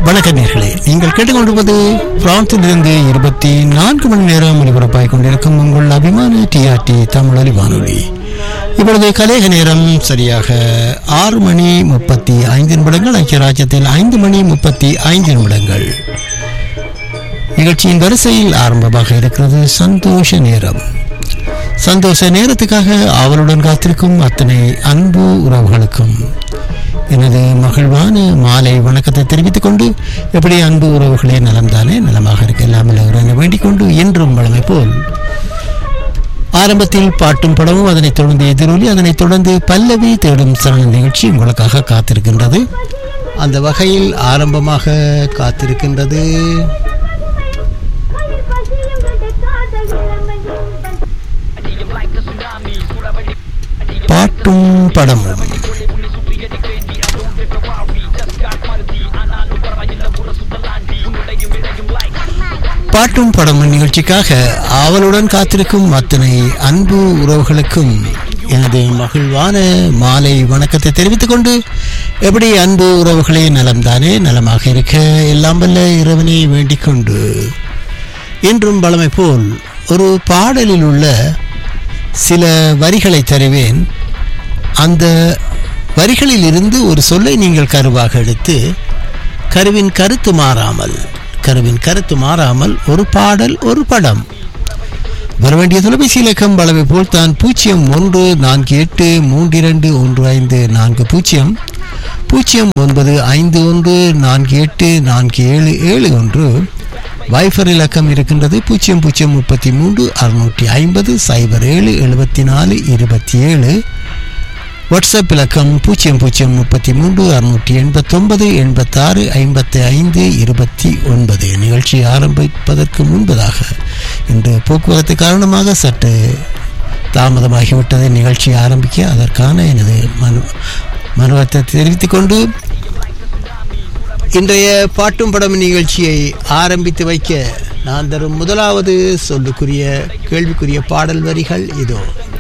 வணக்க நேர்களே நீங்கள் கேட்டுக்கொண்டிருப்பது பிரான்சிலிருந்து இருபத்தி நான்கு மணி நேரம் ஒலிபரப்பாய் கொண்டிருக்கும் உங்கள் அபிமான டிஆர்டி தமிழ் ஒலி வானொலி இப்பொழுது கலேக நேரம் சரியாக ஆறு மணி முப்பத்தி ஐந்து நிமிடங்கள் ஐக்கிய ராஜ்யத்தில் ஐந்து மணி முப்பத்தி ஐந்து நிமிடங்கள் நிகழ்ச்சியின் வரிசையில் ஆரம்பமாக இருக்கிறது சந்தோஷ நேரம் சந்தோஷ நேரத்துக்காக அவளுடன் காத்திருக்கும் அத்தனை அன்பு உறவுகளுக்கும் எனது மகிழ்வான மாலை வணக்கத்தை தெரிவித்துக் கொண்டு எப்படி அன்பு உறவுகளே நலம்தானே நலமாக இருக்க எல்லாமே என வேண்டிக் கொண்டு என்றும் வளமை போல் ஆரம்பத்தில் பாட்டும் படமும் அதனைத் தொடர்ந்து எதிரொலி அதனைத் தொடர்ந்து பல்லவி தேடும் சரண நிகழ்ச்சி உங்களுக்காக காத்திருக்கின்றது அந்த வகையில் ஆரம்பமாக காத்திருக்கின்றது பாட்டும் படமும் பாட்டும் படமும் நிகழ்ச்சிக்காக அவளுடன் காத்திருக்கும் அத்தனை அன்பு உறவுகளுக்கும் எனது மகிழ்வான மாலை வணக்கத்தை தெரிவித்துக் கொண்டு எப்படி அன்பு உறவுகளே நலம்தானே நலமாக இருக்க எல்லாம் வல்ல இறைவனை வேண்டிக் கொண்டு இன்றும் பழமை போல் ஒரு பாடலில் உள்ள சில வரிகளை தருவேன் அந்த வரிகளில் இருந்து ஒரு சொல்லை நீங்கள் கருவாக எடுத்து கருவின் கருத்து மாறாமல் கருவின் கருத்து மாறாமல் ஒரு பாடல் ஒரு படம் வர வேண்டிய தொலைபேசி இலக்கம் பலவை போல் தான் பூஜ்ஜியம் ஒன்று நான்கு எட்டு மூன்று இரண்டு ஒன்று ஐந்து நான்கு பூஜ்ஜியம் பூஜ்ஜியம் ஒன்பது ஐந்து ஒன்று நான்கு எட்டு நான்கு ஏழு ஏழு ஒன்று வைஃபர் இலக்கம் இருக்கின்றது பூஜ்ஜியம் பூஜ்ஜியம் முப்பத்தி மூன்று அறுநூற்றி ஐம்பது சைபர் ஏழு எழுபத்தி நாலு இருபத்தி ஏழு வாட்ஸ்அப் இலக்கம் பூஜ்ஜியம் பூஜ்ஜியம் முப்பத்தி மூன்று அறுநூற்றி எண்பத்தொன்பது எண்பத்தாறு ஐம்பத்தி ஐந்து இருபத்தி ஒன்பது நிகழ்ச்சி ஆரம்பிப்பதற்கு முன்பதாக இன்று போக்குவரத்து காரணமாக சற்று தாமதமாகிவிட்டது நிகழ்ச்சி ஆரம்பிக்க அதற்கான எனது மனு மனுவத்தை தெரிவித்துக் கொண்டு இன்றைய பாட்டும் படம் நிகழ்ச்சியை ஆரம்பித்து வைக்க நான் தரும் முதலாவது சொல்லுக்குரிய கேள்விக்குரிய பாடல் வரிகள் இதோ